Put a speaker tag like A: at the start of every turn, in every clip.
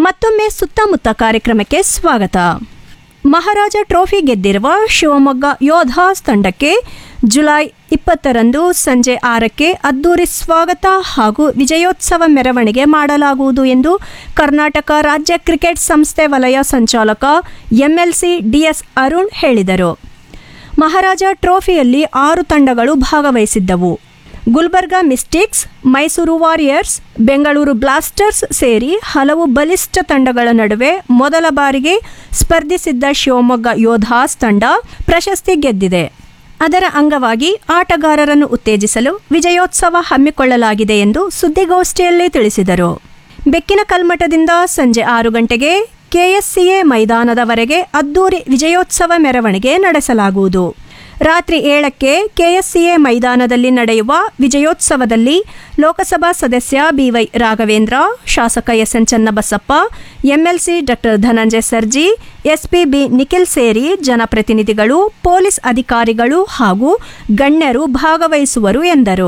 A: ಮತ್ತೊಮ್ಮೆ ಸುತ್ತಮುತ್ತ ಕಾರ್ಯಕ್ರಮಕ್ಕೆ ಸ್ವಾಗತ ಮಹಾರಾಜ ಟ್ರೋಫಿ ಗೆದ್ದಿರುವ ಶಿವಮೊಗ್ಗ ಯೋಧಾಸ್ ತಂಡಕ್ಕೆ ಜುಲೈ ಇಪ್ಪತ್ತರಂದು ಸಂಜೆ ಆರಕ್ಕೆ ಅದ್ದೂರಿ ಸ್ವಾಗತ ಹಾಗೂ ವಿಜಯೋತ್ಸವ ಮೆರವಣಿಗೆ ಮಾಡಲಾಗುವುದು ಎಂದು ಕರ್ನಾಟಕ ರಾಜ್ಯ ಕ್ರಿಕೆಟ್ ಸಂಸ್ಥೆ ವಲಯ ಸಂಚಾಲಕ ಎಂಎಲ್ಸಿ ಡಿಎಸ್ ಅರುಣ್ ಹೇಳಿದರು ಮಹಾರಾಜ ಟ್ರೋಫಿಯಲ್ಲಿ ಆರು ತಂಡಗಳು ಭಾಗವಹಿಸಿದ್ದವು Gulbarga mystics Mysuru warriors Bengaluru blasters ಸೇರಿ ಹಲವು ಬಲಿಷ್ಠ ತಂಡಗಳ ನಡುವೆ ಮೊದಲ ಬಾರಿಗೆ ಸ್ಪರ್ಧಿಸಿದ್ದ ಶಿವಮೊಗ್ಗ ಯೋಧಾಸ್ ತಂಡ ಪ್ರಶಸ್ತಿ ಗೆದ್ದಿದೆ ಅದರ ಅಂಗವಾಗಿ ಆಟಗಾರರನ್ನು ಉತ್ತೇಜಿಸಲು ವಿಜಯೋತ್ಸವ ಹಮ್ಮಿಕೊಳ್ಳಲಾಗಿದೆ ಎಂದು ಸುದ್ದಿಗೋಷ್ಠಿಯಲ್ಲಿ ತಿಳಿಸಿದರು ಬೆಕ್ಕಿನ ಕಲ್ಮಠದಿಂದ ಸಂಜೆ ಆರು ಗಂಟೆಗೆ ಕೆಎಸ್ಸಿಎ ಮೈದಾನದವರೆಗೆ ಅದ್ದೂರಿ ವಿಜಯೋತ್ಸವ ಮೆರವಣಿಗೆ ನಡೆಸಲಾಗುವುದು ರಾತ್ರಿ ಏಳಕ್ಕೆ ಕೆಎಸ್ಸಿಎ ಮೈದಾನದಲ್ಲಿ ನಡೆಯುವ ವಿಜಯೋತ್ಸವದಲ್ಲಿ ಲೋಕಸಭಾ ಸದಸ್ಯ ಬಿವೈ ರಾಘವೇಂದ್ರ ಶಾಸಕ S N Channabasappa MLC doctor Dhananjaya Sarji SP B Nikhil ಸೇರಿ ಜನಪ್ರತಿನಿಧಿಗಳು ಪೊಲೀಸ್ ಅಧಿಕಾರಿಗಳು ಹಾಗೂ ಗಣ್ಯರು ಭಾಗವಹಿಸುವರು ಎಂದರು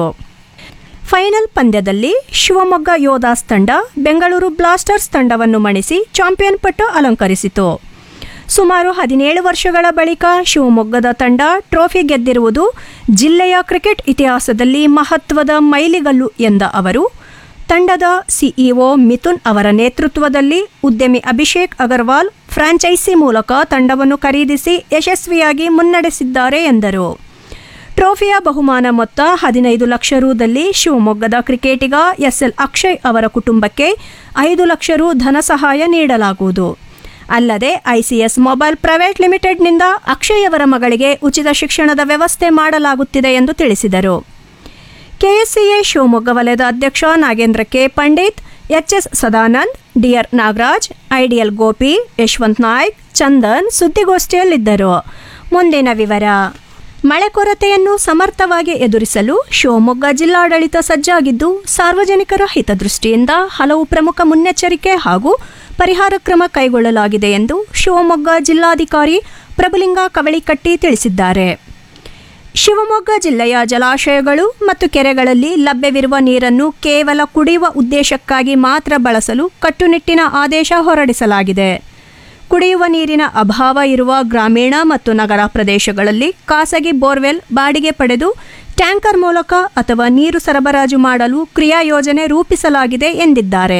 A: ಫೈನಲ್ ಪಂದ್ಯದಲ್ಲಿ ಶಿವಮೊಗ್ಗ ಯೋಧಾಸ್ ತಂಡ ಬೆಂಗಳೂರು ಬ್ಲಾಸ್ಟರ್ಸ್ ತಂಡವನ್ನು ಮಣಿಸಿ ಚಾಂಪಿಯನ್ ಪಟ್ಟು ಅಲಂಕರಿಸಿತು ಸುಮಾರು ಹದಿನೇಳು ವರ್ಷಗಳ ಬಳಿಕ ಶಿವಮೊಗ್ಗದ ತಂಡ ಟ್ರೋಫಿ ಗೆದ್ದಿರುವುದು ಜಿಲ್ಲೆಯ ಕ್ರಿಕೆಟ್ ಇತಿಹಾಸದಲ್ಲಿ ಮಹತ್ವದ ಮೈಲಿಗಲ್ಲು ಎಂದ ಅವರು ತಂಡದ ಸಿಇಒ ಮಿಥುನ್ ಅವರ ನೇತೃತ್ವದಲ್ಲಿ ಉದ್ಯಮಿ ಅಭಿಷೇಕ್ ಅಗರ್ವಾಲ್ ಫ್ರಾಂಚೈಸಿ ಮೂಲಕ ತಂಡವನ್ನು ಖರೀದಿಸಿ ಯಶಸ್ವಿಯಾಗಿ ಮುನ್ನಡೆಸಿದ್ದಾರೆ ಎಂದರು ಟ್ರೋಫಿಯ ಬಹುಮಾನ ಮೊತ್ತ ಹದಿನೈದು ಲಕ್ಷ ರುದಲ್ಲಿ ಶಿವಮೊಗ್ಗದ ಕ್ರಿಕೆಟಿಗ ಎಸ್ಎಲ್ ಅಕ್ಷಯ್ ಅವರ ಕುಟುಂಬಕ್ಕೆ ಐದು ಲಕ್ಷ ರು ಧನ ಸಹಾಯ ನೀಡಲಾಗುವುದು ಅಲ್ಲದೆ ಐಸಿಎಸ್ ಮೊಬೈಲ್ ಪ್ರೈವೇಟ್ ಲಿಮಿಟೆಡ್ನಿಂದ ಅಕ್ಷಯ್ ಅವರ ಮಗಳಿಗೆ ಉಚಿತ ಶಿಕ್ಷಣದ ವ್ಯವಸ್ಥೆ ಮಾಡಲಾಗುತ್ತಿದೆ ಎಂದು ತಿಳಿಸಿದರು ಕೆಎಸ್ಸಿಎ ಶಿವಮೊಗ್ಗ ವಲಯದ ಅಧ್ಯಕ್ಷ Nagendra K Pandit HS Sadanand DR Nagaraj IDL Gopi Yashwant Naik Chandan ಸುದ್ದಿಗೋಷ್ಠಿಯಲ್ಲಿದ್ದರು ಮುಂದಿನ ವಿವರ ಮಳೆ ಕೊರತೆಯನ್ನು ಸಮರ್ಥವಾಗಿ ಎದುರಿಸಲು ಶಿವಮೊಗ್ಗ ಜಿಲ್ಲಾಡಳಿತ ಸಜ್ಜಾಗಿದ್ದು ಸಾರ್ವಜನಿಕರ ಹಿತದೃಷ್ಟಿಯಿಂದ ಹಲವು ಪ್ರಮುಖ ಮುನ್ನೆಚ್ಚರಿಕೆ ಹಾಗೂ ಪರಿಹಾರ ಕ್ರಮ ಕೈಗೊಳ್ಳಲಾಗಿದೆ ಎಂದು ಶಿವಮೊಗ್ಗ ಜಿಲ್ಲಾಧಿಕಾರಿ ಪ್ರಭುಲಿಂಗ ಕವಳಿಕಟ್ಟಿ ತಿಳಿಸಿದ್ದಾರೆ ಶಿವಮೊಗ್ಗ ಜಿಲ್ಲೆಯ ಜಲಾಶಯಗಳು ಮತ್ತು ಕೆರೆಗಳಲ್ಲಿ ಲಭ್ಯವಿರುವ ನೀರನ್ನು ಕೇವಲ ಕುಡಿಯುವ ಉದ್ದೇಶಕ್ಕಾಗಿ ಮಾತ್ರ ಬಳಸಲು ಕಟ್ಟುನಿಟ್ಟಿನ ಆದೇಶ ಹೊರಡಿಸಲಾಗಿದೆ ಕುಡಿಯುವ ನೀರಿನ ಅಭಾವ ಇರುವ ಗ್ರಾಮೀಣ ಮತ್ತು ನಗರ ಪ್ರದೇಶಗಳಲ್ಲಿ ಖಾಸಗಿ ಬೋರ್ವೆಲ್ ಬಾಡಿಗೆ ಪಡೆದು ಟ್ಯಾಂಕರ್ ಮೂಲಕ ಅಥವಾ ನೀರು ಸರಬರಾಜು ಮಾಡಲು ಕ್ರಿಯಾ ಯೋಜನೆ ರೂಪಿಸಲಾಗಿದೆ ಎಂದಿದ್ದಾರೆ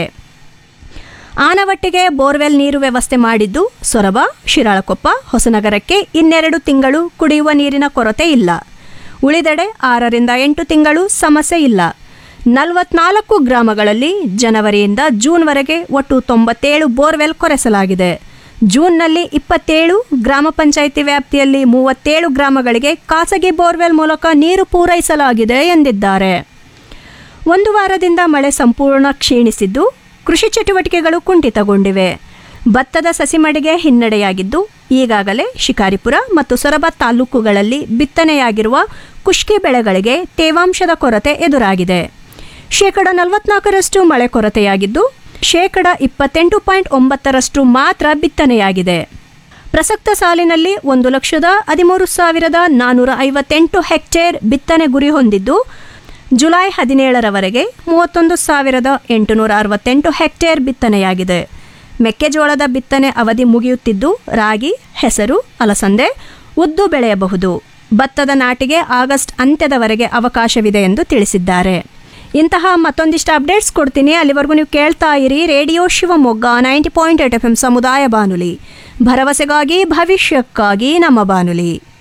A: ಆನವಟ್ಟಿಗೆ ಬೋರ್ವೆಲ್ ನೀರು ವ್ಯವಸ್ಥೆ ಮಾಡಿದ್ದು ಸೊರಬ ಶಿರಾಳಕೊಪ್ಪ ಹೊಸನಗರಕ್ಕೆ ಇನ್ನೆರಡು ತಿಂಗಳು ಕುಡಿಯುವ ನೀರಿನ ಕೊರತೆ ಇಲ್ಲ ಉಳಿದೆಡೆ ಆರರಿಂದ ಎಂಟು ತಿಂಗಳು ಸಮಸ್ಯೆ ಇಲ್ಲ ನಲವತ್ನಾಲ್ಕು ಗ್ರಾಮಗಳಲ್ಲಿ ಜನವರಿಯಿಂದ ಜೂನ್ವರೆಗೆ ಒಟ್ಟು ತೊಂಬತ್ತೇಳು ಬೋರ್ವೆಲ್ ಕೊರೆಸಲಾಗಿದೆ ಜೂನ್ನಲ್ಲಿ ಇಪ್ಪತ್ತೇಳು ಗ್ರಾಮ ಪಂಚಾಯಿತಿ ವ್ಯಾಪ್ತಿಯಲ್ಲಿ ಮೂವತ್ತೇಳು ಗ್ರಾಮಗಳಿಗೆ ಖಾಸಗಿ ಬೋರ್ವೆಲ್ ಮೂಲಕ ನೀರು ಪೂರೈಸಲಾಗಿದೆ ಎಂದಿದ್ದಾರೆ ಒಂದು ವಾರದಿಂದ ಮಳೆ ಸಂಪೂರ್ಣ ಕ್ಷೀಣಿಸಿದ್ದು ಕೃಷಿ ಚಟುವಟಿಕೆಗಳು ಕುಂಠಿತಗೊಂಡಿವೆ ಭತ್ತದ ಸಸಿಮಡಿಗೆ ಹಿನ್ನಡೆಯಾಗಿದ್ದು ಈಗಾಗಲೇ ಶಿಕಾರಿಪುರ ಮತ್ತು ಸೊರಬ ತಾಲೂಕುಗಳಲ್ಲಿ ಬಿತ್ತನೆಯಾಗಿರುವ ಕುಷ್ಕಿ ಬೆಳೆಗಳಿಗೆ ತೇವಾಂಶದ ಕೊರತೆ ಎದುರಾಗಿದೆ ಶೇಕಡ ನಲವತ್ನಾಲ್ಕರಷ್ಟು ಮಳೆ ಕೊರತೆಯಾಗಿದ್ದು ಶೇಕಡ ಇಪ್ಪತ್ತೆಂಟು ಪಾಯಿಂಟ್ ಒಂಬತ್ತರಷ್ಟು ಮಾತ್ರ ಬಿತ್ತನೆಯಾಗಿದೆ ಪ್ರಸಕ್ತ ಸಾಲಿನಲ್ಲಿ ಒಂದು ಲಕ್ಷದ ಹದಿಮೂರು ಸಾವಿರದ ನಾನ್ನೂರ ಐವತ್ತೆಂಟು ಹೆಕ್ಟೇರ್ ಬಿತ್ತನೆ ಗುರಿ ಹೊಂದಿದ್ದು ಜುಲೈ ಹದಿನೇಳರವರೆಗೆ ಮೂವತ್ತೊಂದು ಸಾವಿರದ ಎಂಟುನೂರ ಅರವತ್ತೆಂಟು ಹೆಕ್ಟೇರ್ ಬಿತ್ತನೆಯಾಗಿದೆ ಮೆಕ್ಕೆಜೋಳದ ಬಿತ್ತನೆ ಅವಧಿ ಮುಗಿಯುತ್ತಿದ್ದು ರಾಗಿ ಹೆಸರು ಅಲಸಂದೆ ಉದ್ದು ಬೆಳೆಯಬಹುದು ಭತ್ತದ ನಾಟಿಗೆ ಆಗಸ್ಟ್ ಅಂತ್ಯದವರೆಗೆ ಅವಕಾಶವಿದೆ ಎಂದು ತಿಳಿಸಿದ್ದಾರೆ ಇಂತಹ ಮತ್ತೊಂದಿಷ್ಟು ಅಪ್ಡೇಟ್ಸ್ ಕೊಡ್ತೀನಿ ಅಲ್ಲಿವರೆಗೂ ನೀವು ಕೇಳ್ತಾ ಇರಿ radio Shivamogga ninety point eight F M ಸಮುದಾಯ ಬಾನುಲಿ ಭರವಸೆಗಾಗಿ ಭವಿಷ್ಯಕ್ಕಾಗಿ ನಮ್ಮ ಬಾನುಲಿ